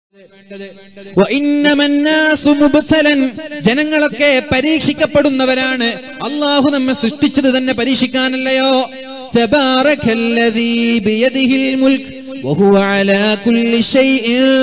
وإنما الناس مبتلا. ജനങ്ങളൊക്കെ പരീക്ഷിക്കപ്പെടുന്നവരാണ് അള്ളാഹു നമ്മെ സൃഷ്ടിച്ചത് തന്നെ പരീക്ഷിക്കാനല്ലയോ تبارك الذي بيده الملك وهو على كل شيء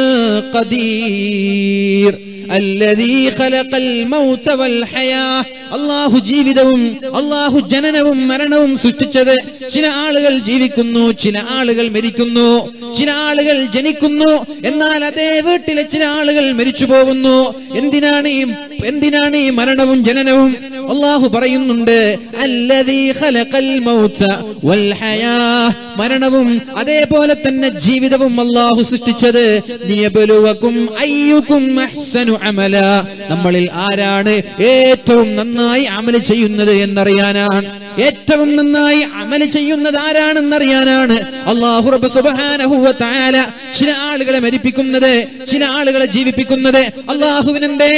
قدير الذي خلق الموت والحياة അള്ളാഹു ജീവിതവും അള്ളാഹു ജനനവും മരണവും സൃഷ്ടിച്ചത് ചില ആളുകൾ ജീവിക്കുന്നു ചില ആളുകൾ മരിക്കുന്നു ചില ആളുകൾ ജനിക്കുന്നു എന്നാൽ അതേ വീട്ടിലെ ചില ആളുകൾ മരിച്ചു പോകുന്നു എന്തിനാണ് ഈ എന്തിനാണ് ഈ മരണവും ജനനവും അള്ളാഹു പറയുന്നുണ്ട് അല്ലദീ ഖലഖൽ മൗത വൽ ഹയാ മരണവും അതേപോലെ തന്നെ ജീവിതവും അള്ളാഹു സൃഷ്ടിച്ചത് ലിയബ്ലുവകും അയ്യുക്കും അഹ്സനു അമല നമ്മളിൽ ആരാണ് ഏറ്റവും നന്നായി അമല് ചെയ്യുന്നത് എന്നറിയാനാണ് ഏറ്റവും നന്നായി അമല് ചെയ്യുന്നത് ആരാണെന്നറിയാനാണ് അള്ളാഹു റബ്ബ് സുബ്ഹാനഹു വ തആല ചില ആളുകളെ മരിപ്പിക്കുന്നത് ചില ആളുകളെ ജീവിപ്പിക്കുന്നത് അള്ളാഹുവിനെ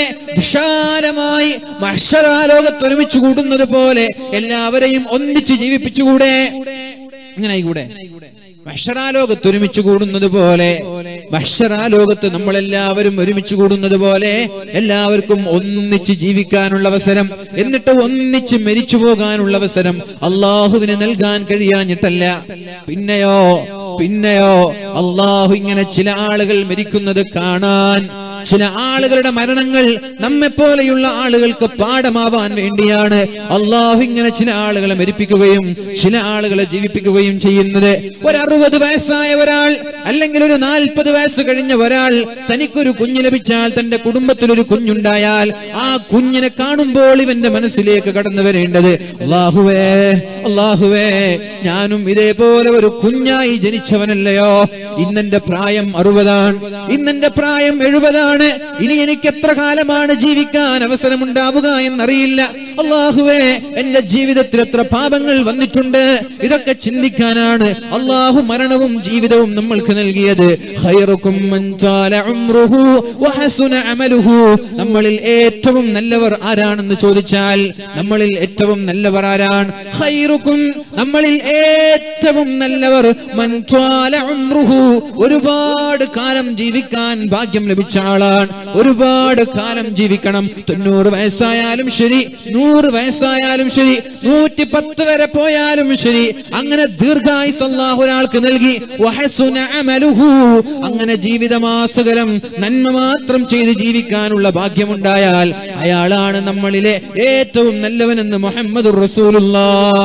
വിശാലമായി മഹ്ശറാലോകത്ത് ഒരുമിച്ച് കൂടുന്നത് പോലെ എല്ലാവരെയും ഒന്നിച്ച് ജീവിപ്പിച്ചുകൂടെ ഇങ്ങനെ ആയിക്കൂടെ മഹ്ശറാലോകത്ത് ഒരുമിച്ച് കൂടുന്നത് പോലെ മഹ്ശറാലോകത്ത് നമ്മളെല്ലാവരും ഒരുമിച്ച് കൂടുന്നത് പോലെ എല്ലാവർക്കും ഒന്നിച്ച് ജീവിക്കാനുള്ള അവസരം എന്നിട്ട് ഒന്നിച്ച് മരിച്ചു പോകാനുള്ള അവസരം അള്ളാഹുവിന് നൽകാൻ കഴിയാഞ്ഞിട്ടല്ല പിന്നെയോ പിന്നെയോ അള്ളാഹു ഇങ്ങനെ ചില ആളുകൾ മരിക്കുന്നത് കാണാൻ ചില ആളുകളുടെ മരണങ്ങൾ നമ്മെ പോലെയുള്ള ആളുകൾക്ക് പാഠമാവാൻ വേണ്ടിയാണ് അള്ളാഹു ഇങ്ങനെ ചില ആളുകളെ മരിപ്പിക്കുകയും ചില ആളുകളെ ജീവിപ്പിക്കുകയും ചെയ്യുന്നത് ഒരു അറുപത് വയസ്സായ ഒരാൾ അല്ലെങ്കിൽ ഒരു നാൽപ്പത് വയസ്സ് കഴിഞ്ഞ ഒരാൾ തനിക്കൊരു കുഞ്ഞ് ലഭിച്ചാൽ തന്റെ കുടുംബത്തിൽ ഒരു കുഞ്ഞുണ്ടായാൽ ആ കുഞ്ഞിനെ കാണുമ്പോൾ ഇവന്റെ മനസ്സിലേക്ക് കടന്നു വരേണ്ടത് അള്ളാഹുവേ അള്ളാഹുവേ ഞാനും ഇതേപോലെ ഒരു കുഞ്ഞായി ജനിച്ചവനല്ലയോ ഇന്നെന്റെ പ്രായം അറുപതാണ് ഇന്നെന്റെ പ്രായം എഴുപതാണ് ഇനി എനിക്ക് എത്ര കാലമാണ് ജീവിക്കാൻ അവസരമുണ്ടാവുക എന്നറിയില്ല അള്ളാഹുവേ എന്റെ ജീവിതത്തിൽ എത്ര പാപങ്ങൾ വന്നിട്ടുണ്ട് ഇതൊക്കെ ചിന്തിക്കാനാണ് അള്ളാഹു മരണവും ജീവിതവും നമ്മൾക്ക് നൽകിയത് ഖൈറുക്കും മൻ ത്വാല ഉംറുഹു വഹസുന അമലുഹു നമ്മളിൽ ഏറ്റവും നല്ലവർ ആരാണെന്ന് ചോദിച്ചാൽ നമ്മളിൽ ഏറ്റവും നല്ലവർ ആരാണ് ഖൈറുക്കും നമ്മളിൽ ഏറ്റവും നല്ലവർ മൻ ത്വാല ഉംറുഹു ഒരുപാട് കാലം ജീവിക്കാൻ ഭാഗ്യം ലഭിച്ച ആളാണ് ഒരുപാട് കാലം ജീവിക്കണം തൊണ്ണൂറ് വയസ്സായാലും ശരി നൂറ് വയസ്സായാലും ശരി നൂറ്റി പത്ത് വരെ പോയാലും ശരി അങ്ങനെ ദീർഘായുസ് അല്ലാഹു ഒരാൾക്ക് നൽകി വഹസുന അമലുഹു അങ്ങനെ ജീവിതമാസകലം നന്മ മാത്രം ചെയ്ത് ജീവിക്കാനുള്ള ഭാഗ്യമുണ്ടായാൽ അയാളാണ് നമ്മളിലെ ഏറ്റവും നല്ലവനെന്ന് മുഹമ്മദ് റസൂലുള്ളാഹ്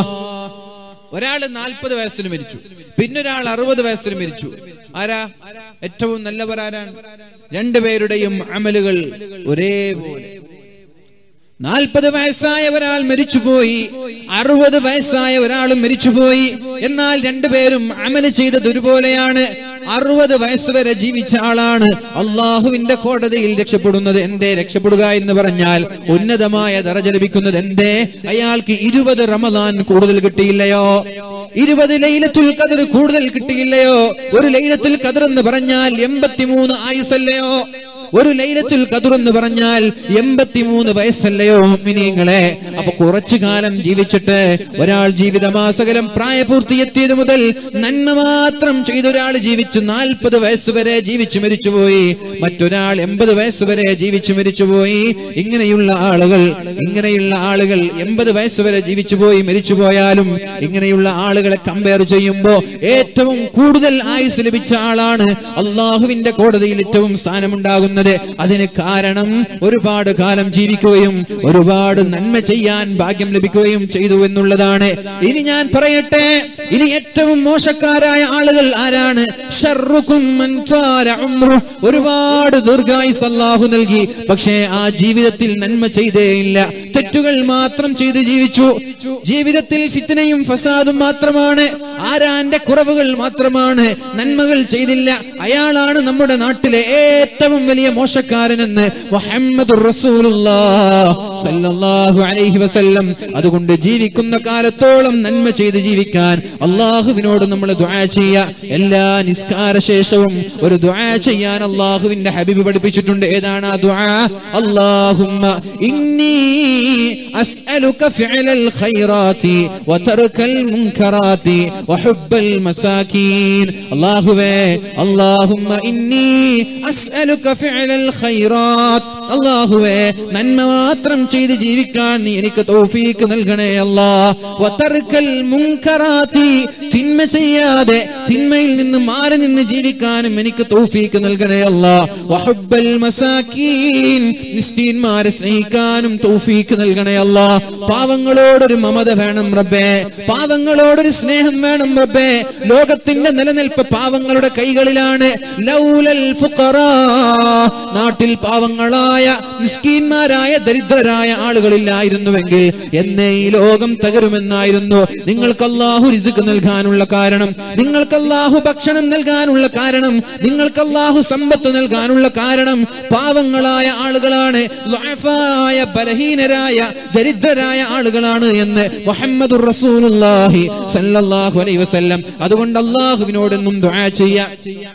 ഒരാള് നാൽപ്പത് വയസ്സിന് മരിച്ചു പിന്നൊരാൾ അറുപത് വയസ്സിന് മരിച്ചു ആരാ ഏറ്റവും നല്ലവർ ആരാണ് രണ്ടുപേരുടെയും അമലുകൾ ഒരേപോലെ നാൽപ്പത് വയസ്സായ ഒരാൾ മരിച്ചുപോയി അറുപത് വയസ്സായ ഒരാളും മരിച്ചുപോയി എന്നാൽ രണ്ടുപേരും അമല് ചെയ്തത് ഒരുപോലെയാണ് അറുപത് വയസ്സ് വരെ ജീവിച്ച ആളാണ് അള്ളാഹുവിന്റെ കോടതിയിൽ രക്ഷപ്പെടുന്നത് എന്തേ രക്ഷപ്പെടുക എന്ന് പറഞ്ഞാൽ ഉന്നതമായ ദറജ ലഭിക്കുന്നത് എന്തേ അയാൾക്ക് ഇരുപത് റമദാൻ കൂടുതൽ കിട്ടിയില്ലയോ ഇരുപത് ലൈലത്തുൽ കദർ കൂടുതൽ കിട്ടിയില്ലയോ ഒരു ലൈലത്തുൽ കദർ എന്ന് പറഞ്ഞാൽ എൺപത്തിമൂന്ന് ആയുസല്ലയോ ഒരു ലൈലത്തുൽ കദർ എന്ന് പറഞ്ഞാൽ എൺപത്തിമൂന്ന് വയസ്സല്ലയോ മിനിങ്ങളെ അപ്പൊ കുറച്ചു കാലം ജീവിച്ചിട്ട് ഒരാൾ ജീവിതമാസകലം പ്രായപൂർത്തി എത്തിയത് മുതൽ നന്മ മാത്രം ചെയ്ത ഒരാൾ ജീവിച്ചു നാൽപ്പത് വയസ്സ് വരെ ജീവിച്ചു മരിച്ചുപോയി മറ്റൊരാൾ എൺപത് വയസ്സ് വരെ ജീവിച്ചു മരിച്ചുപോയി ഇങ്ങനെയുള്ള ആളുകൾ ഇങ്ങനെയുള്ള ആളുകൾ എൺപത് വയസ്സ് വരെ ജീവിച്ചുപോയി മരിച്ചുപോയാലും ഇങ്ങനെയുള്ള ആളുകളെ കമ്പയർ ചെയ്യുമ്പോൾ ഏറ്റവും കൂടുതൽ ആയുസ് ലഭിച്ച ആളാണ് അള്ളാഹുവിന്റെ കോടതിയിൽ ഏറ്റവും സ്ഥാനമുണ്ടാകുന്നത് അതിന് കാരണം ഒരുപാട് കാലം ജീവിക്കുകയും ഒരുപാട് നന്മ ചെയ്യാൻ ഭാഗ്യം ലഭിക്കുകയും ചെയ്തു എന്നുള്ളതാണ് ഇനി ഞാൻ പറയട്ടെ ഇനി ഏറ്റവും മോശക്കാരായ ആളുകൾ ആരാണ് ഷർറുക്കും മൻ ത്വാല ഉംറുഹ്. ഒരുപാട് ദീർഘായുസ് അല്ലാഹു നൽകി പക്ഷേ ആ ജീവിതത്തിൽ നന്മ ചെയ്തേയില്ല തെറ്റുകൾ മാത്രം ചെയ്ത് ജീവിച്ചു ജീവിതത്തിൽ ഫിത്തനയും ഫസാദും മാത്രമാണ് ആരാന്റെ കുറവുകൾ മാത്രമാണ് നന്മകൾ ചെയ്തില്ല അയാളാണ് നമ്മുടെ നാട്ടിലെ ഏറ്റവും വലിയ വലിയ മോശക്കാരനെന്ന് മുഹമ്മദ് സല്ലല്ലാഹു അലൈഹി വസല്ലം അതുകൊണ്ട് ജീവിക്കുന്ന കാലത്തോളം നന്മ ചെയ്ത് ജീവിക്കാൻ അള്ളാഹുവിനോട് നമ്മൾ ദുആ ചെയ്യുക എല്ലാ നിസ്കാര ശേഷവും ഒരു ദുആ ചെയ്യാൻ അള്ളാഹുവിന്റെ ഹബീബ് പഠിപ്പിച്ചിട്ടുണ്ട് ഏതാണ് ആ ദുആ അല്ലാഹുമ്മ ഇന്നി അസ്അലുക ഫിഅലൽ ഖൈറാത്തി വതർക്കൽ മുൻകറാത്തി വഹുബ്ബൽ മസാകീൻ അല്ലാഹുവേ അല്ലാഹുമ്മ ഇന്നി അസ്അലുക ഫിഅലൽ ഖൈറാത്ത് അല്ലാഹുവേ നന്മ മാത്രം ചെയ്ത് ജീവിക്കാൻ നീ എനിക്ക് തൗഫീക്ക് നൽകണേ അല്ലാ വതർക്കൽ മുൻകറാത്തി തിന്മ ചെയ്യാതെ തിന്മയിൽ നിന്ന് മാറി നിന്ന് ജീവിക്കാനും എനിക്ക് തൗഫീക്ക് നൽകണേ അല്ലാ വഹുബ്ബൽ മസാകീൻ മിസ്കീന്മാരെ സ്നേഹിക്കാനും തൗഫീക്ക് നൽകണേ അല്ലാ പാവങ്ങളോടൊരു മമത വേണം റബ്ബേ പാവങ്ങളോടൊരു സ്നേഹം വേണം റബ്ബേ ലോകത്തിന്റെ നിലനിൽപ്പ് പാവങ്ങളുടെ കൈകളിലാണ് ലൗലൽ ഫുഖറാ നാട്ടിൽ പാവങ്ങളായ മിസ്കീന്മാരായ ദരിദ്രരായ ആളുകളില്ലായിരുന്നുവെങ്കിൽ എന്നേ ഈ ലോകം തകരുമെന്നായിരുന്നു നിങ്ങൾക്ക് അല്ലാഹു റിസ്ക് നൽകാനുള്ള കാരണം നിങ്ങൾക്ക് അല്ലാഹു ഭക്ഷണം നൽകാനുള്ള കാരണം നിങ്ങൾക്ക് അല്ലാഹു സമ്പത്ത് നൽകാനുള്ള കാരണം പാവങ്ങളായ ആളുകളാണ് ളഅഫായ, ബലഹീനരായ ദരിദ്രരായ ആളുകളാണ് എന്ന് മുഹമ്മദ് റസൂലുള്ളാഹി സല്ലല്ലാഹു അലൈഹി വസല്ലം അതുകൊണ്ട് അള്ളാഹുവിനോടെന്നും ദുആ ചെയ്യാ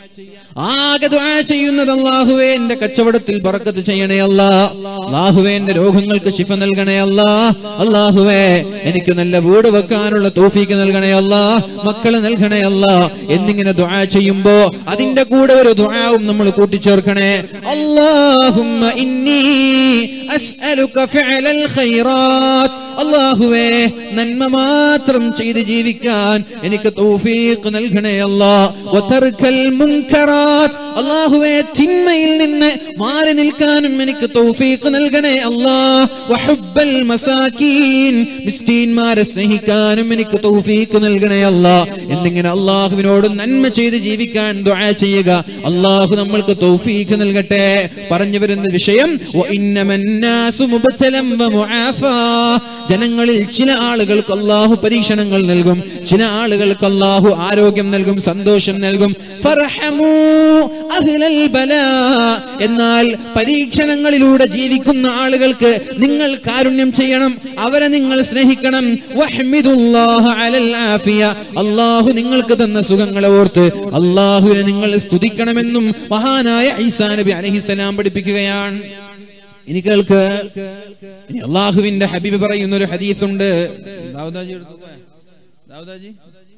ആകെ ദുആ ചെയ്യുന്നത് അല്ലാഹുവേ എന്റെ കച്ചവടത്തിൽ ബറക്കത്ത് ചെയ്യണേ അല്ലാ അല്ലാഹുവേ എന്റെ രോഗങ്ങൾക്ക് ശിഫ നൽകണേ അല്ലാ അല്ലാഹുവേ എനിക്ക് നല്ല വീട് വെക്കാനുള്ള തൗഫീക്ക് നൽകണേ അല്ലാ മക്കളെ നൽകണേ അല്ലാ എന്നിങ്ങനെ ദുആ ചെയ്യുമ്പോ അതിന്റെ കൂടെ ഒരു ദുആവും നമ്മൾ കൂട്ടിച്ചേർക്കണേ അല്ലാഹുമ്മ ഇന്നി അസ്അലുക ഫിഅലൽ ഖൈറാത്ത് അല്ലാഹുവേ നന്മ മാത്രം ചെയ്ത് ജീവിക്കാൻ എനിക്ക് തൗഫീഖ് നൽകണേ അല്ലാ വതർക്കൽ മുൻകറാത്ത് അല്ലാഹുവേ തിന്മയിൽ നിന്ന് മാറി നിൽക്കാനും എനിക്ക് തൗഫീഖ് നൽകണേ അല്ലാ വഹുബ്ബൽ മസാകീൻ മിസ്കീന്മാരെ സ്നേഹിക്കാനും എനിക്ക് തൗഫീഖ് നൽകണേ അല്ലാ എന്നിങ്ങനെ അള്ളാഹുവിനോട് നന്മ ചെയ്ത് ജീവിക്കാൻ ദുആ ചെയ്യുക അള്ളാഹു നമ്മൾക്ക് തൗഫീഖ് നൽകട്ടെ പറഞ്ഞു വരുന്ന വിഷയം വഇന്നമന്നാസു മുബ്തലം വമുആഫാ ജനങ്ങളിൽ ചില ആളുകൾക്ക് അള്ളാഹു പരീക്ഷണങ്ങൾ നൽകും ചില ആളുകൾക്ക് അള്ളാഹു ആരോഗ്യം നൽകും സന്തോഷം നൽകും ഫർഹമൂ അഹ്ലൽ ബലാ എന്നാൽ പരീക്ഷണങ്ങളിലൂടെ ജീവിക്കുന്ന ആളുകൾക്ക് നിങ്ങൾ കാരുണ്യം ചെയ്യണം അവരെ നിങ്ങൾ സ്നേഹിക്കണം വഹ്മിദുല്ലാഹ അലൽ ആഫിയ അള്ളാഹു നിങ്ങൾക്ക് തന്ന സുഖങ്ങളെ ഓർത്ത് അള്ളാഹുവിനെ നിങ്ങൾ സ്തുതിക്കണമെന്നും മഹാനായ ഈസാ നബി അലഹിസലാം പഠിപ്പിക്കുകയാണ് ഇനി കേൾക്ക് ഇനി അള്ളാഹുവിന്റെ ഹബീബ് പറയുന്ന ഒരു ഹദീസുണ്ട് ദാവൂദാജി എടുത്തു പോയോ? ദാവൂദാജി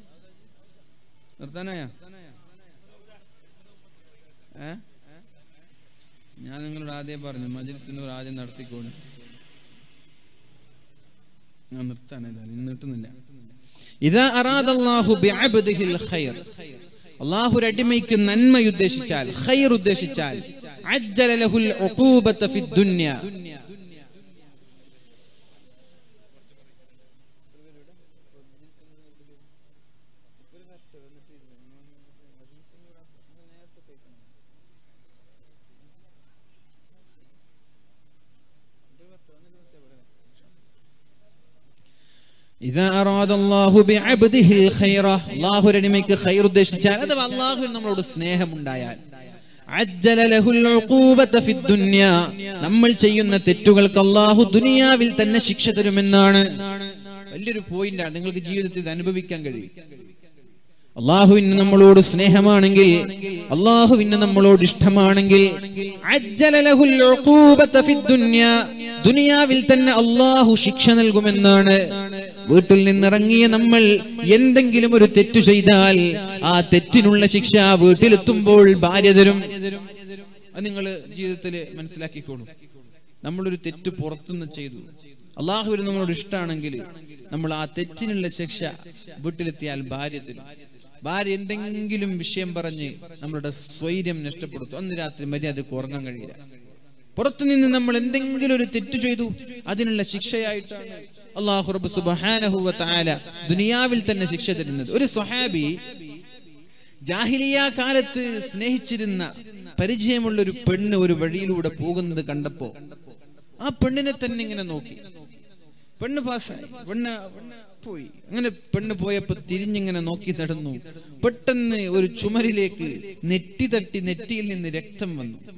നിർത്താനായ ഏ ഞാൻ നിങ്ങളോട് ആദ്യം പറഞ്ഞു മജിൽസിനൂർ ആദ്യം നടത്തിക്കോളൂ ഞാൻ നിർത്താണ് ഏതായാലും ഇന്ന് കിട്ടുന്നില്ല ഇതാ അറാദല്ലാഹു ബിഅബ്ദിഹിൽ ഖൈർ അള്ളാഹു ഒരു അടിമയ്ക്ക് നന്മ ഉദ്ദേശിച്ചാൽ ഖൈർ ഉദ്ദേശിച്ചാൽ അജ്ജല ലഹുൽ ഉഖൂബത ഫിദ് ദുനിയ ഇതാ അറാദല്ലാഹു ബിഅബ്ദിഹിൽ ഖൈറ അല്ലാഹു ഒരു അടിമയ്ക്ക് ഖൈർ ഉദ്ദേശിച്ചാൽ അഥവാ അല്ലാഹുവിന് നമ്മളോട് സ്നേഹമുണ്ടായാൽ അജ്ജല ലഹുൽ ഉഖൂബത ഫിദ് ദുനിയ നമ്മൾ ചെയ്യുന്ന തെറ്റുകൾക്ക് അല്ലാഹു ദുനിയാവിൽ തന്നെ ശിക്ഷ തരുമെന്നാണ് വലിയൊരു പോയിന്റാണ് നിങ്ങൾക്ക് ജീവിതത്തിൽ ഇത് അനുഭവിക്കാൻ കഴിയും അള്ളാഹുവിന് നമ്മളോട് സ്നേഹമാണെങ്കിൽ അള്ളാഹുവിന് നമ്മളോട് ഇഷ്ടമാണെങ്കിൽ അജ്ജല ലഹുൽ ഉഖൂബത ഫിദ് ദുനിയ ദുനിയാവിൽ തന്നെ അള്ളാഹു ശിക്ഷ നൽകുമെന്നാണ് വീട്ടിൽ നിന്നിറങ്ങിയ നമ്മൾ എന്തെങ്കിലും ഒരു തെറ്റു ചെയ്താൽ ആ തെറ്റിനുള്ള ശിക്ഷ വീട്ടിലെത്തുമ്പോൾ ഭാര്യ തരും അത് നിങ്ങൾ ജീവിതത്തിൽ മനസ്സിലാക്കിക്കോളൂ നമ്മളൊരു തെറ്റ് പുറത്തുനിന്ന് ചെയ്തു അള്ളാഹുവിന് നമ്മളോട് ഇഷ്ടമാണെങ്കിൽ നമ്മൾ ആ തെറ്റിനുള്ള ശിക്ഷ വീട്ടിലെത്തിയാൽ ഭാര്യ തരും ഭാര്യ എന്തെങ്കിലും വിഷയം പറഞ്ഞ് നമ്മളുടെ സ്വൈര്യം നഷ്ടപ്പെടുത്തും അന്ന് രാത്രി മര്യാദക്ക് ഉറങ്ങാൻ കഴിയില്ല പുറത്തു നിന്ന് നമ്മൾ എന്തെങ്കിലും ഒരു തെറ്റ് ചെയ്തു അതിനുള്ള ശിക്ഷയായിട്ടാണ് അള്ളാഹു റബ്ബ് സുബ്ഹാനഹു വ തആല ദുനിയാവിൽ തന്നെ ശിക്ഷ തരുന്നത് ഒരു സ്വഹാബി ജാഹിലിയ കാലത്ത് സ്നേഹിച്ചിരുന്ന പരിചയമുള്ള ഒരു പെണ്ണ് ഒരു വഴിയിലൂടെ പോകുന്നത് കണ്ടപ്പോ ആ പെണ്ണിനെ തന്നെ ഇങ്ങനെ നോക്കി പെണ്ണ് പാസ്സായി പെണ്ണ് പോയി അങ്ങനെ പെണ്ണ് പോയപ്പോ തിരിഞ്ഞിങ്ങനെ നോക്കി നടന്നു പെട്ടെന്ന് ഒരു ചുമരിലേക്ക് നെറ്റി തട്ടി നെറ്റിയിൽ നിന്ന് രക്തം വന്നു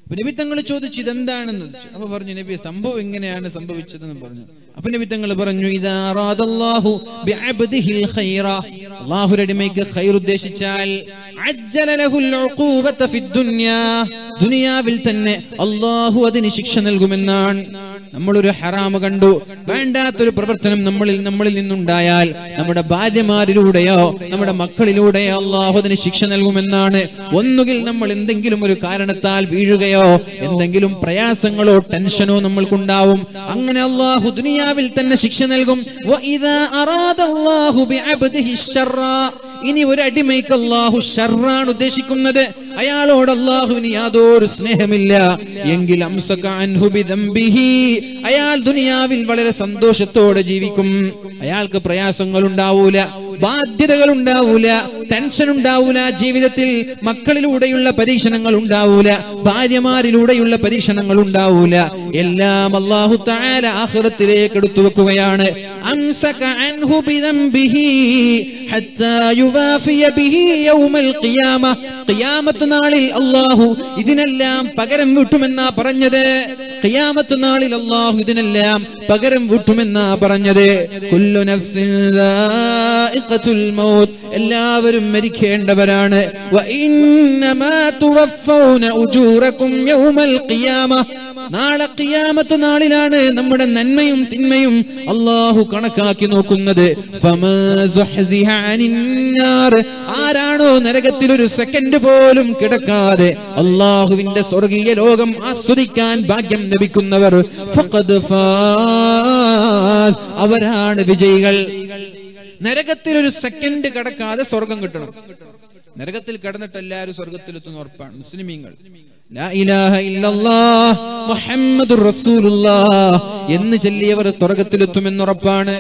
അപ്പൊ നബി തങ്ങൾ ചോദിച്ചു ഇതെന്താണെന്ന് ചോദിച്ചു. അപ്പൊ പറഞ്ഞു നബി സംഭവം ഇങ്ങനെയാണ് സംഭവിച്ചതെന്ന് പറഞ്ഞു അപ്പൊ നബി തങ്ങൾ പറഞ്ഞു ഇതാ അറാദല്ലാഹു ബിഅബ്ദിഹിൽ ഖൈറ അല്ലാഹുവിന്റെ അടിമയ്ക്ക് ഖൈർ ഉദ്ദേശിച്ചാൽ അജ്ജല ലഹുൽ ഉഖൂബത ഫിദ് ദുനിയാ ദുനിയാവിൽ തന്നെ അല്ലാഹു അതിന് ശിക്ഷ നൽകുമെന്നാണ് നമ്മളൊരു ഹറാമ് കണ്ടു വേണ്ടാത്തൊരു പ്രവർത്തനം നമ്മളിൽ നമ്മളിൽ നിന്നുണ്ടായാൽ നമ്മുടെ ഭാര്യമാരിലൂടെയോ നമ്മുടെ മക്കളിലൂടെയോ അള്ളാഹു അതിന് ശിക്ഷ നൽകുമെന്നാണ് ഒന്നുകിൽ നമ്മൾ എന്തെങ്കിലും ഒരു കാരണത്താൽ വീഴുകയോ എന്തെങ്കിലും പ്രയാസങ്ങളോ ടെൻഷനോ നമ്മൾക്കുണ്ടാവും അങ്ങനെ അള്ളാഹു ദുനിയാവിൽ തന്നെ ശിക്ഷ നൽകും വഇദാ അറാദല്ലാഹു ബിഅബ്ദിഹി ശർറ. ഇനി ഒരു അടിമയ്ക്ക് അള്ളാഹു ഷർറാണ് ഉദ്ദേശിക്കുന്നത് അയാളോട് അള്ളാഹുവിന് യാതൊരു സ്നേഹമില്ല എങ്കിൽ അംസക അൻഹു ബിദംബിഹി. അയാൾ ദുനിയാവിൽ വളരെ സന്തോഷത്തോടെ ജീവിക്കും അയാൾക്ക് പ്രയാസങ്ങൾ ഉണ്ടാവൂല ബാധ്യതകൾ ഉണ്ടാവൂല ടെൻഷൻ ഉണ്ടാവൂല ജീവിതത്തിൽ മക്കളിലൂടെയുള്ള പരീക്ഷണങ്ങൾ ഉണ്ടാവൂല ഭാര്യമാരിലൂടെയുള്ള പരീക്ഷണങ്ങൾ ഉണ്ടാവൂല എല്ലാം അള്ളാഹു താല ആഹ്റത്തിലേക്ക് എടുത്തു വെക്കുകയാണ് അംസക അൻഹു ബിദംബിഹി ഹത്താ യുവാഫിയ ബിഹി യൗമൽ ഖിയാമ ഖിയാമത്ത് നാളിൽ അള്ളാഹു ഇതിനെല്ലാം പകരം വീട്ടുമെന്നാ പറഞ്ഞത് ഖിയാമത്ത് നാളിൽ അള്ളാഹു ഇതിനെല്ലാം പകരം വീട്ടുമെന്നാ പറഞ്ഞത് കുല്ലു നഫ്സിൻ ദാഇഖത്തുൽ മൗത്ത് എല്ലാവരും മരിക്കേണ്ടവരാണ് വ ഇന്നമാ തുവഫൗന ഉജൂറക്കും യൗമൽ ഖിയാമ നാളെ ഖിയാമത്ത് നാളിലാണ് നമ്മുടെ നന്മയും തിന്മയും അള്ളാഹു കണക്കാക്കി നോക്കുന്നത് ഫമാ സുഹ്സിഹ അനിൻ നാർ. ആരാണോ നരകത്തിൽ ഒരു സെക്കൻഡ് പോലും കിടക്കാതെ അള്ളാഹുവിന്റെ സ്വർഗീയ ലോകം ആസ്വദിക്കാൻ ഭാഗ്യം ലഭിക്കുന്നവർ ഫഖദ് ഫാസ്. അവരാണ് വിജയികൾ നരകത്തിൽ ഒരു സെക്കൻഡ് കിടക്കാതെ സ്വർഗം കിട്ടണം നരകത്തിൽ കിടന്നിട്ട് എല്ലാവരും സ്വർഗത്തിലെത്തുന്ന ഉറപ്പാണ് മുസ്ലിമീങ്ങൾ ലാ ഇലാഹ ഇല്ലല്ലാഹ് മുഹമ്മദുർ റസൂലുള്ളാഹ് എന്ന് ചൊല്ലിയവർ സ്വർഗത്തിലെത്തുമെന്നുറപ്പാണ്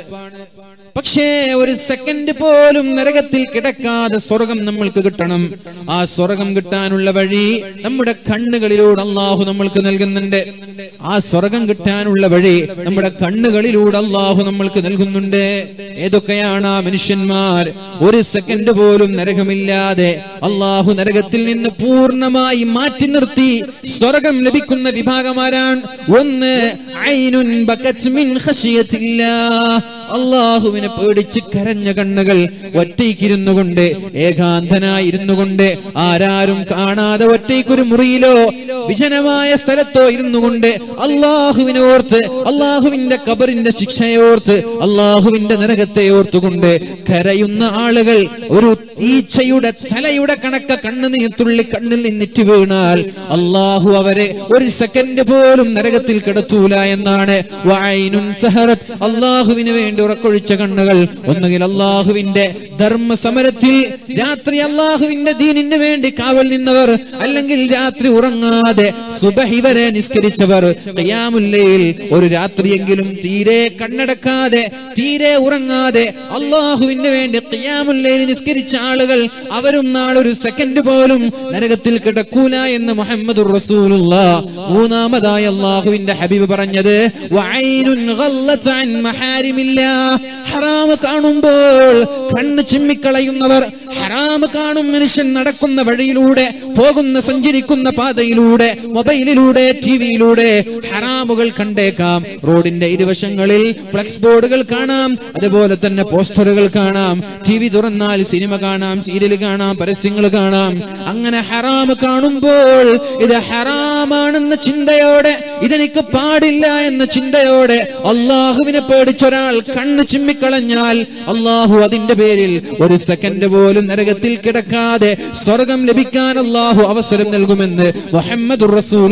പക്ഷേ ഒരു സെക്കൻഡ് പോലും നരകത്തിൽ കിടക്കാതെ സ്വർഗം നമ്മൾക്ക് കിട്ടണം ആ സ്വർഗം കിട്ടാനുള്ള വഴി നമ്മുടെ കണ്ണുകളിലൂടെ അള്ളാഹു നമ്മൾക്ക് നൽകുന്നുണ്ട് ആ സ്വർഗം കിട്ടാനുള്ള വഴി നമ്മുടെ കണ്ണുകളിലൂടെ അള്ളാഹു നമ്മൾക്ക് നൽകുന്നുണ്ട് ഏതൊക്കെയാണ് ആ മനുഷ്യന്മാർ ഒരു സെക്കൻഡ് പോലും നരകമില്ലാതെ അള്ളാഹു നരകത്തിൽ നിന്ന് പൂർണ്ണമായി മാറ്റി നിർത്തി സ്വർഗം ലഭിക്കുന്ന വിഭാഗമാരാണ് ഒന്ന് ഐനുൻ ബകത് മിൻ ഖശിയത്തില്ലാഹ് അള്ളാഹുവിനെ പേടിച്ച് കരഞ്ഞ കണ്ണുകൾ ഒറ്റയ്ക്കിരുന്നു കൊണ്ട് ഏകാന്തനായിരുന്നു കൊണ്ട് ആരാരും കാണാതെ ഒറ്റയ്ക്കൊരു മുറിയിലോ വിജനമായ സ്ഥലത്തോ ഇരുന്നു കൊണ്ട് അള്ളാഹുവിനെ ഓർത്ത് അള്ളാഹുവിന്റെ കബറിന്റെ ശിക്ഷയോർത്ത് അള്ളാഹുവിന്റെ നരകത്തെ ഓർത്തുകൊണ്ട് കരയുന്ന ആളുകൾ ഒരു ഈച്ചയുടെ തലയുടെ കണക്ക കണ്ണുനീർ തുള്ളി കണ്ണിൽ നിന്നിറ്റ് വീണാൽ അള്ളാഹു അവരെ ഒരു സെക്കൻഡ് പോലും നരകത്തിൽ കിടത്തൂല എന്നാണ് വഅൈനുൻ സഹറത്ത് അള്ളാഹുവിന് വേണ്ടി ഉറക്കൊഴിച്ച കണ്ണുകൾ ഒന്നുകിൽ അള്ളാഹുവിന്റെ ധർമ്മ സമരത്തിൽ രാത്രി അള്ളാഹുവിന്റെ ദീനിന് വേണ്ടി കാവൽ നിന്നവർ അല്ലെങ്കിൽ രാത്രി ഉറങ്ങാതെ സുബഹി വരെ നിസ്കരിച്ചവർ ഖിയാമുല്ലയിൽ ഒരു രാത്രിയെങ്കിലും തീരെ കണ്ണടക്കാതെ തീരെ ഉറങ്ങാതെ അള്ളാഹുവിന് വേണ്ടി ഖിയാമുല്ലയിൽ നിസ്കരിച്ച ആളുകൾ അവരും നാളൊരു സെക്കൻഡ് പോലും നരകത്തിൽ കിടക്കൂല എന്ന് മുഹമ്മദ് റസൂലുള്ള മൂന്നാമതായി അള്ളാഹുവിന്റെ ഹബീബ് പറഞ്ഞത് വഅൈനുൻ ഗല്ലത്ത് അൻ മഹാരിമില്ലാ. ഹറാമ് കാണുമ്പോൾ കണ്ണ് ചിമ്മിക്കളയുന്നവർ ഹറാമ് കാണും മനുഷ്യൻ നടക്കുന്ന വഴിയിലൂടെ പോകുന്ന സഞ്ചരിക്കുന്ന പാതയിലൂടെ മൊബൈലിലൂടെ ടിവിയിലൂടെ ഹറാമുകൾ കണ്ടേക്കാം റോഡിന്റെ ഇരുവശങ്ങളിൽ ഫ്ലക്സ് ബോർഡുകൾ കാണാം അതുപോലെ തന്നെ പോസ്റ്ററുകൾ കാണാം ടി വി തുറന്നാൽ സിനിമ കാണാം സീരിയൽ കാണാം പരസ്യങ്ങൾ കാണാം അങ്ങനെ ഹറാമ് കാണുമ്പോൾ ഇത് ഹറാമാണെന്ന ചിന്തയോടെ ഇതെനിക്ക് പാടില്ല എന്ന ചിന്തയോടെ അള്ളാഹുവിനെ പേടിച്ചൊരാൾ കണ്ണ് ചിമ്മിക്കളഞ്ഞാൽ അള്ളാഹു അതിന്റെ പേരിൽ ഒരു സെക്കൻഡ് പോലും നരകത്തിൽ കിടക്കാതെ സ്വർഗം ലഭിക്കാൻ അള്ളാഹു അവസരം നൽകുമെന്ന് മുഹമ്മദ്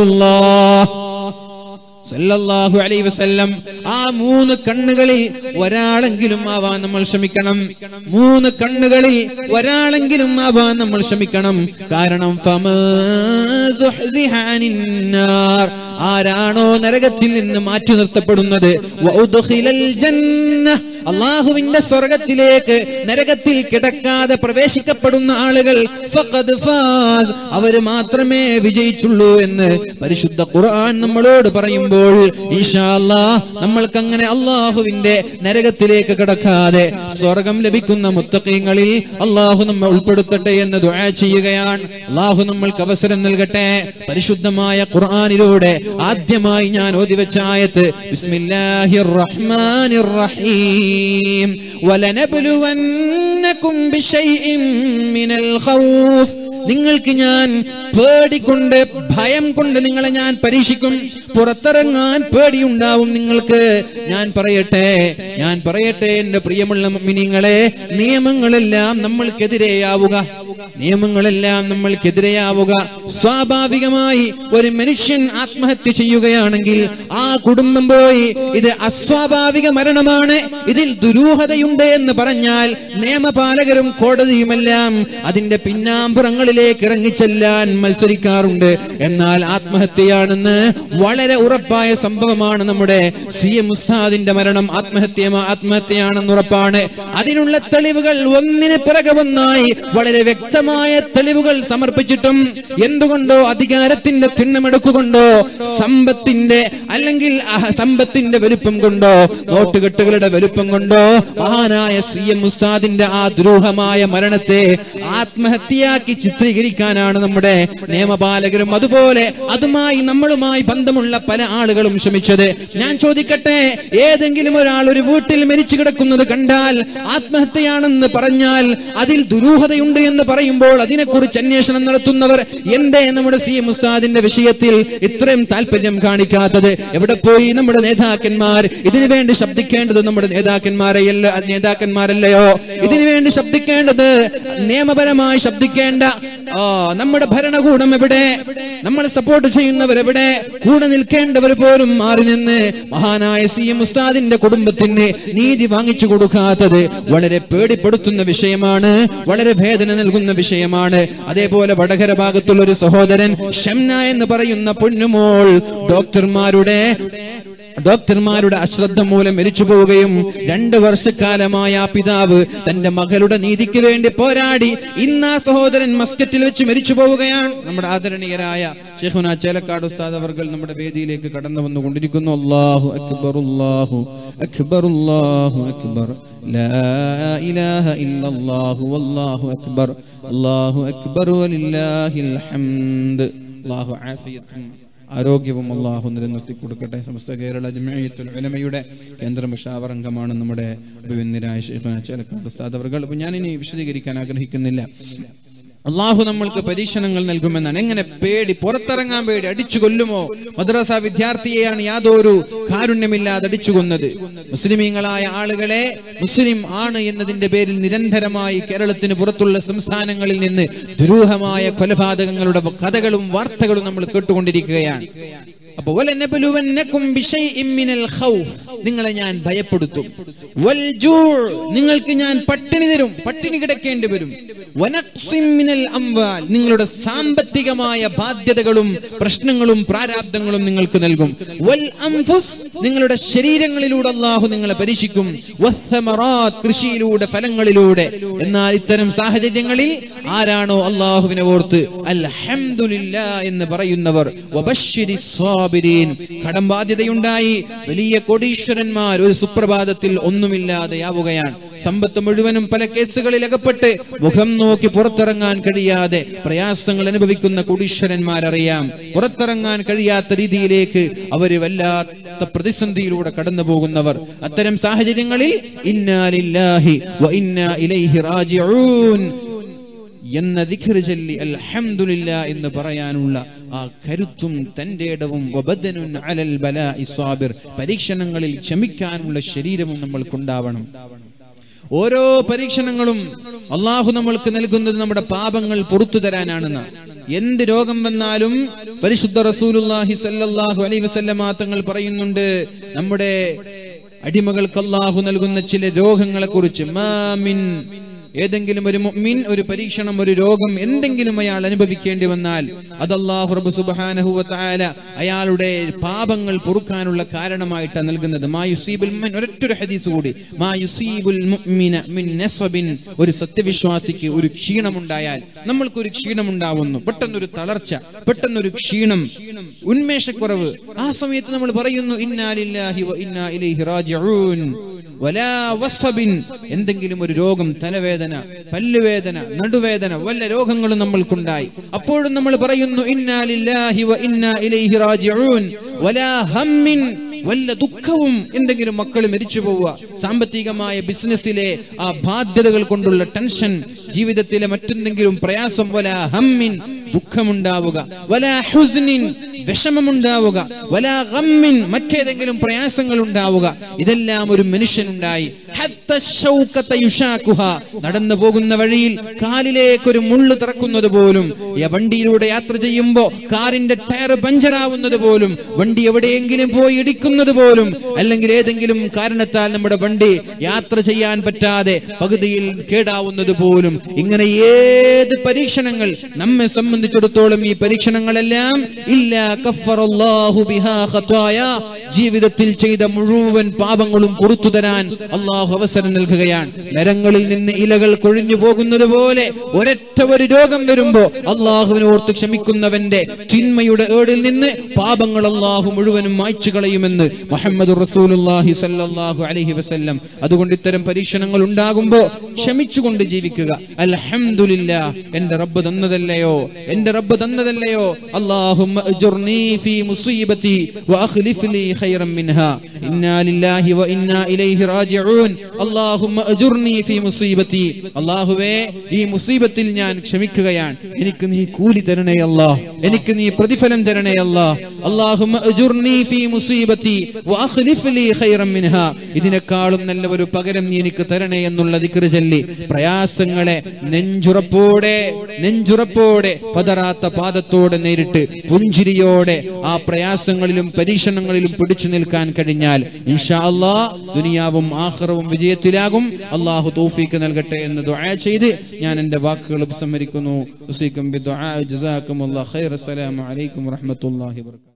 സല്ലല്ലാഹു അലൈഹി വസല്ലം ആ മൂന്ന് കണ്ണുകളിൽ ഒരാളെങ്കിലും ആവാൻ നമ്മൾ ശ്രമിക്കണം മൂന്ന് കണ്ണുകളിൽ ഒരാളെങ്കിലും ആവാൻ നമ്മൾ ശ്രമിക്കണം കാരണം ഫമാ സുഹ്സിഹ അനിൻ നാർ. ആരാണോ നരകത്തിൽ നിന്ന് മാറ്റി നിർത്തപ്പെടുന്നത് വഉദ്ഖിലൽ ജന്ന അള്ളാഹുവിന്റെ സ്വർഗത്തിലേക്ക് നരകത്തിൽ കിടക്കാതെ പ്രവേശിക്കപ്പെടുന്ന ആളുകൾ ഫഖദ് ഫാസ് അവര് മാത്രമേ വിജയിച്ചുള്ളൂ എന്ന് പരിശുദ്ധ ഖുർആൻ നമ്മളോട് പറയുമ്പോൾ ഇൻഷാ അല്ലാഹ് നമ്മൾക്ക് അങ്ങനെ അള്ളാഹുവിന്റെ നരകത്തിലേക്ക് കിടക്കാതെ സ്വർഗം ലഭിക്കുന്ന മുത്തക്കീങ്ങളിൽ അള്ളാഹു നമ്മെ ഉൾപ്പെടുത്തട്ടെ എന്ന് ദുആ ചെയ്യുകയാണ് അള്ളാഹു നമ്മൾക്ക് അവസരം നൽകട്ടെ പരിശുദ്ധമായ ഖുർആനിലൂടെ ആദ്യമായി ഞാൻ ഓതി വെച്ച ആയത്ത് ബിസ്മില്ലാഹിർ റഹ്മാനിർ റഹീം വലനബ്ലുവന്നകും ബിശൈഇൻ മിനൽ ഖൗഫ് നിങ്ങൾക്ക് ഞാൻ പേടിക്കൊണ്ട് ഭയം കൊണ്ട് നിങ്ങളെ ഞാൻ പരീക്ഷിക്കും പുറത്തിറങ്ങാൻ പേടിയുണ്ടാവും നിങ്ങൾക്ക് ഞാൻ പറയട്ടെ ഞാൻ പറയട്ടെ എന്റെ പ്രിയമുള്ള മിനിങ്ങളെ നിയമങ്ങളെല്ലാം നമ്മൾക്കെതിരെയാവുക നിയമങ്ങളെല്ലാം നമ്മൾക്കെതിരെയാവുക സ്വാഭാവികമായി ഒരു മനുഷ്യൻ ആത്മഹത്യ ചെയ്യുകയാണെങ്കിൽ ആ കുടുംബം പോയി ഇത് അസ്വാഭാവിക മരണമാണ് ഇതിൽ ദുരൂഹതയുണ്ട് എന്ന് പറഞ്ഞാൽ നിയമപാലകരും കോടതിയുമെല്ലാം അതിന്റെ പിന്നാമ്പുറങ്ങളിലേക്ക് ഇറങ്ങിച്ചെല്ലാൻ മത്സരിക്കാറുണ്ട് എന്നാൽ ആത്മഹത്യയാണെന്ന് വളരെ ഉറപ്പായ സംഭവമാണ് നമ്മുടെ സി എം ഉസ്താദിന്റെ മരണം ആത്മഹത്യ ആത്മഹത്യയാണെന്ന് ഉറപ്പാണ് അതിനുള്ള തെളിവുകൾ ഒന്നിന് പിറകെ ഒന്നായി വളരെ വ്യക്തമായ തെളിവുകൾ സമർപ്പിച്ചിട്ടും എന്തുകൊണ്ടോ അധികാരത്തിന്റെ തിണ്ണമെടുക്കുകൊണ്ടോ സമ്പത്തിന്റെ അല്ലെങ്കിൽ അഹ- സമ്പത്തിന്റെ വലുപ്പം കൊണ്ടോ നോട്ടുകെട്ടുകളുടെ വലുപ്പം കൊണ്ടോ മഹാനായ സി എം ഉസ്താദിന്റെ ആ ദുരൂഹമായ മരണത്തെ ആത്മഹത്യയാക്കി ചിത്രീകരിക്കാനാണ് നമ്മുടെ നിയമപാലകരും അതുപോലെ അതുമായി നമ്മളുമായി ബന്ധമുള്ള പല ആളുകളും ശ്രമിച്ചത് ഞാൻ ചോദിക്കട്ടെ ഏതെങ്കിലും ഒരാൾ ഒരു വീട്ടിൽ മരിച്ചു കിടക്കുന്നത് കണ്ടാൽ ആത്മഹത്യയാണെന്ന് പറഞ്ഞാൽ അതിൽ ദുരൂഹതയുണ്ട് എന്ന് പറയുമ്പോൾ അതിനെക്കുറിച്ച് അന്വേഷണം നടത്തുന്നവർ എന്തേ നമ്മുടെ സി എം ഉസ്താദിന്റെ വിഷയത്തിൽ ഇത്രയും താല്പര്യം കാണിക്കാത്തത് എവിടെ പോയി നമ്മുടെ നേതാക്കന്മാർ ഇതിനു വേണ്ടി ശബ്ദിക്കേണ്ടത് നമ്മുടെ നേതാക്കന്മാരെയല്ല നേതാക്കന്മാരല്ലയോ ഇതിനു വേണ്ടി ശബ്ദിക്കേണ്ടത് നിയമപരമായി ശബ്ദിക്കേണ്ട ആ, നമ്മുടെ ഭരണകൂടം എവിടെ നമ്മൾ സപ്പോർട്ട് ചെയ്യുന്നവർ എവിടെ കൂടെ നിൽക്കേണ്ടവർ പോലും മാറി നിന്ന് മഹാനായ സി എം ഉസ്താദിന്റെ കുടുംബത്തിന് നീതി വാങ്ങിച്ചു കൊടുക്കാത്തത് വളരെ പേടിപ്പെടുത്തുന്ന വിഷയമാണ് വളരെ വേദന നൽകുന്ന വിഷയമാണ് അതേപോലെ വടകര ഭാഗത്തുള്ള ഒരു സഹോദരൻ ഷംന എന്ന് പറയുന്ന പൊന്നുമോൾ ഡോക്ടർമാരുടെ ഡോക്ടർമാരുടെ അശ്രദ്ധ മൂലം മരിച്ചു പോവുകയും രണ്ട് വർഷക്കാലമായ ആ പിതാവ് തന്റെ മകളുടെ നീതിക്ക് വേണ്ടി പോരാടി ഇന്ന് ആ സഹോദരൻ മസ്കറ്റിൽ വെച്ച് മരിച്ചു പോവുകയാണ് നമ്മുടെ ആദരണീയരായ ഷെഹുന ചേലക്കാട് ഉസ്താദ് അവർ നമ്മുടെ വേദിയിലേക്ക് കടന്നു വന്നുകൊണ്ടിരിക്കുന്നു അല്ലാഹു അക്ബർ അല്ലാഹു അക്ബർ അല്ലാഹു അക്ബർ ലാ ഇലാഹ ഇല്ലല്ലാഹു വല്ലാഹു അക്ബർ അല്ലാഹു അക്ബർ വലില്ലാഹിൽ ഹംദ് അല്ലാഹു ആഫിയത്തും ആരോഗ്യവും അള്ളാഹു നിലനിർത്തി കൊടുക്കട്ടെ സമസ്ത കേരള ജമയത്തുൽ ഉലമയുടെ കേന്ദ്ര മുഷാവർ അംഗമാണ് നമ്മുടെ അഭിവന്യരായ ഷെയ്ഖുന ചേലക്കാട് ഉസ്താദ് അവർകൾ അപ്പോൾ ഞാനിനി വിശദീകരിക്കാൻ ആഗ്രഹിക്കുന്നില്ല അള്ളാഹു നമ്മൾക്ക് പരീക്ഷണങ്ങൾ നൽകുമെന്നാണ് എങ്ങനെ പേടി പുറത്തിറങ്ങാൻ പേടി അടിച്ചു കൊല്ലുമോ മദ്രസ വിദ്യാർത്ഥിയെയാണ് യാതൊരു കാരുണ്യമില്ലാതെ അടിച്ചു കൊന്നത് മുസ്ലിമീങ്ങളായ ആളുകളെ മുസ്ലിം ആണ് എന്നതിന്റെ പേരിൽ നിരന്തരമായി കേരളത്തിന് പുറത്തുള്ള സംസ്ഥാനങ്ങളിൽ നിന്ന് ദുരൂഹമായ കൊലപാതകങ്ങളുടെ കഥകളും വാർത്തകളും നമ്മൾ കേട്ടുകൊണ്ടിരിക്കുകയാണ് അപ്പൊ വലനബലുവന്നകും ബിശൈഇൻ മിനൽ ഖൗഫ് നിങ്ങളെ ഞാൻ ഭയപ്പെടുത്തും വൽ ജൂഅ് നിങ്ങൾക്ക് ഞാൻ പട്ടിണി തരും പട്ടിണി കിടക്കേണ്ടി വരും വനഖ്സിൻ മിനൽ അംവാൽ നിങ്ങളുടെ സാമ്പത്തികമായ ബാധ്യതകളും പ്രശ്നങ്ങളും പ്രാരാബ്ദങ്ങളും നിങ്ങൾക്ക് നൽകും വൽ അൻഫുസ് നിങ്ങളുടെ ശരീരങ്ങളിലൂടെ അല്ലാഹു നിങ്ങളെ പരീക്ഷിക്കും വസ്സമറാത്ത് കൃഷിയിലൂടെ ഫലങ്ങളിലൂടെ എന്നാൽ ഇത്തരം സാഹചര്യങ്ങളിൽ ആരാണോ അള്ളാഹുവിനെ ഓർത്ത് അൽഹംദുലില്ലാ എന്ന് പറയുന്നവർ വബശ്ശിരി സ്വാബിരീൻ കടം ബാധ്യതയുണ്ടായി വലിയ കോടീശ്വരന്മാർ ഒരു സുപ്രഭാതത്തിൽ ഒന്നുമില്ലാതെയാവുകയാണ് സമ്പത്ത് മുഴുവനും പല കേസുകളിൽ അകപ്പെട്ട് മുഖം നോക്കി പുറത്തിറങ്ങാൻ കഴിയാതെ പ്രയാസങ്ങൾ അനുഭവിക്കുന്ന കോടീശ്വരന്മാരറിയാം പുറത്തിറങ്ങാൻ കഴിയാത്ത രീതിയിലേക്ക് അവര് വല്ലാത്ത പ്രതിസന്ധിയിലൂടെ കടന്നു പോകുന്നവർ അത്തരം സാഹചര്യങ്ങളിൽ ഇന്നാലില്ലാഹി വ ഇന്നാ ഇലൈഹി റാജിഊൻ എന്ന ദിഖ്റ് ചൊല്ലി അൽഹംദുലില്ല എന്ന് പറയാനുള്ള ആ കരുത്തും തന്റെ ഇടവും വബദനുൻ അലൽ ബലാഇ സ്വാബിർ പരീക്ഷണങ്ങളിൽ ക്ഷമിക്കാനുള്ള ശരീരവും നമ്മൾക്കുണ്ടാവണം ഓരോ പരീക്ഷണങ്ങളും അള്ളാഹു നമ്മൾക്ക് നൽകുന്നത് നമ്മുടെ പാപങ്ങൾ പുറത്തു തരാനാണെന്ന് എന്ത് രോഗം വന്നാലും പരിശുദ്ധ റസൂലുള്ളാഹി സല്ലല്ലാഹു അലൈഹി വസല്ലമ തങ്ങൾ പറയുന്നുണ്ട് നമ്മുടെ അടിമകൾക്ക് അള്ളാഹു നൽകുന്ന ചില രോഗങ്ങളെ കുറിച്ച് മാമിൻ ഏതെങ്കിലും ഒരു മുഅ്മിൻ ഒരു പരീക്ഷണം ഒരു രോഗം എന്തെങ്കിലും അയാൾ അനുഭവിക്കേണ്ടി വന്നാൽ അത് അല്ലാഹു റബ്ബ് സുബ്ഹാനഹു വ തആല അയാളുടെ പാപങ്ങൾ പൊറുക്കാനുള്ള കാരണമായിട്ടാണ് നൽകുന്നത് മാ യുസീബുൽ മുഅ്മിൻ ഒരൊറ്റൊരു ഹദീസ് കൂടി മാ യുസീബുൽ മുഅ്മിന മിൻ നസ്ബിൻ ഒരു സത്യവിശ്വാസിക്ക് ഒരു ക്ഷീണമുണ്ടായാൽ നമ്മൾക്കൊരു ക്ഷീണമുണ്ടാവുന്നു പെട്ടെന്നൊരു തളർച്ച പെട്ടെന്നൊരു ക്ഷീണം ഉന്മേഷക്കുറവ് ആ സമയത്ത് നമ്മൾ പറയുന്നു ഇന്നാ ലില്ലാഹി വ ഇന്നാ ഇലൈഹി റാജിഊൻ വലാ വസ്സബിൻ എന്തെങ്കിലും ഒരു രോഗം തലവേദന പല്ലുവേദന നടുവേദന വല്ല രോഗങ്ങളും നമ്മൾക്കുണ്ടായി അപ്പോഴും നമ്മൾ പറയുന്നു ഇന്നാ ലില്ലാഹി വ ഇന്നാ ഇലൈഹി റാജിഊൻ വലാ ഹമ്മിൻ വല്ല ദുഃഖവും എന്തെങ്കിലും മക്കൾ മരിച്ചു പോവുക സാമ്പത്തികമായ ബിസിനസ്സിലെ ആ ബാധ്യതകൾ കൊണ്ടുള്ള ടെൻഷൻ ജീവിതത്തിലെ മറ്റെന്തെങ്കിലും പ്രയാസം വല ഹമ്മിൻ ദുഃഖമുണ്ടാവുക വല ഹുസ്നിൻ വിഷമമുണ്ടാവുക വല ഗമ്മിൻ മറ്റേതെങ്കിലും പ്രയാസങ്ങൾ ഉണ്ടാവുക ഇതെല്ലാം ഒരു മനുഷ്യനുണ്ടായി ഹത്ത ശൗക്കത്ത യുഷാക്കുഹ. നടന്നു പോകുന്ന വഴിയിൽ കാലിലേക്ക് ഒരു മുള്ളു തുറക്കുന്നത് പോലും ഈ വണ്ടിയിലൂടെ യാത്ര ചെയ്യുമ്പോ കാറിന്റെ ടയർ പഞ്ചറാവുന്നത് പോലും വണ്ടി എവിടെയെങ്കിലും പോയി ഇടിക്കുന്നത് പോലും അല്ലെങ്കിൽ ഏതെങ്കിലും കാരണത്താൽ നമ്മുടെ വണ്ടി യാത്ര ചെയ്യാൻ പറ്റാതെ പകുതിയിൽ കേടാവുന്നത് പോലും ഇങ്ങനെ ഏത് പരീക്ഷണങ്ങൾ നമ്മെ സംബന്ധിച്ചിടത്തോളം ഈ പരീക്ഷണങ്ങളെല്ലാം ഇല്ല കഫറല്ലാഹു ബിഹാ ഖതായ ജീവിതത്തിൽ ചെയ്ത മുഴുവൻ പാപങ്ങളും പുറത്തു തരാൻ അള്ളാഹു അവസരം നൽകുകയാണ് നരങ്ങളിൽ നിന്ന് ഇലകൾ കൊഴിഞ്ഞു പോകുന്നത് പോലെ ഒരൊറ്റ ഒരു രോഗം വരുമ്പോ അള്ളാഹുവിനെ ഓർത്ത് ക്ഷമിക്കുന്നവന്റെ ചിന്മയുടെ ഏടിൽ നിന്ന് പാപങ്ങൾ അള്ളാഹു മുഴുവനും മായ്ച്ചു കളയുമെന്ന് മുഹമ്മദ് റസൂലുള്ളാഹി സല്ലല്ലാഹു അലൈഹി വസല്ലം അതുകൊണ്ട് ഇത്തരം പരീക്ഷണങ്ങൾ ഉണ്ടാകുമ്പോ ക്ഷമിച്ചുകൊണ്ട് ജീവിക്കുക അൽഹംദുലില്ലാ എന്റെ റബ്ബ് തന്നതല്ലയോ എന്റെ റബ്ബ് തന്നതല്ലയോ അല്ലാഹുമ്മ അജ്ർനി ഫീ മുസീബതി വഅഖ്ലിഫ് ലി ഖൈറൻ മിൻഹാ ഇന്നാ ലില്ലാഹി വ ഇന്നാ ഇലൈഹി റാജിഊൻ അല്ലാഹുമ്മ അജ്ർനി ഫീ മുസീബതി അല്ലാഹുവേ ഈ മുസീബത്തിൽ ഞാൻ ക്ഷമിക്കുകയാണ് എനിക്ക് നീ കൂലി തരണേ അല്ലാ എനിക്ക് നീ പ്രതിഫലം തരണേ അല്ലാ അല്ലാഹുമ്മ അജ്ർനി ഫീ മുസീബതി വഅഖ്ലിഫ് ലി ഖൈറൻ മിൻഹാ ഇതിനേക്കാളും നല്ല ഒരു പകരം നീ എനിക്ക് തരണേ എന്നുള്ള ദിക്ർ ചൊല്ലി പ്രയാസങ്ങളെ നെഞ്ചുറപ്പോടെ നെഞ്ചുറപ്പോടെ പതറാത്ത പാദത്തോടെ നേരിട്ട് പുഞ്ചിരിയോടെ ആ പ്രയാസങ്ങളിലും പരീക്ഷണങ്ങളിലും പിടിച്ചു നിൽക്കാൻ കഴിഞ്ഞാൽ ഇൻഷാ അല്ലാ ദുനിയാവും ആഖിറവും വിജയത്തിലാകും അള്ളാഹു തൗഫീക്ക് നൽകട്ടെ എന്ന് ദുആ ചെയ്ത് ഞാൻ എൻ്റെ വാക്കുകൾ ഉപസംഹരിക്കുന്നു ഉസീക്കും ബിദുആ ജസാക്കുമുല്ലാഹ് ഖൈർ അസ്സലാമു അലൈക്കും വറഹ്മത്തുള്ളാഹി വബറകാതുഹു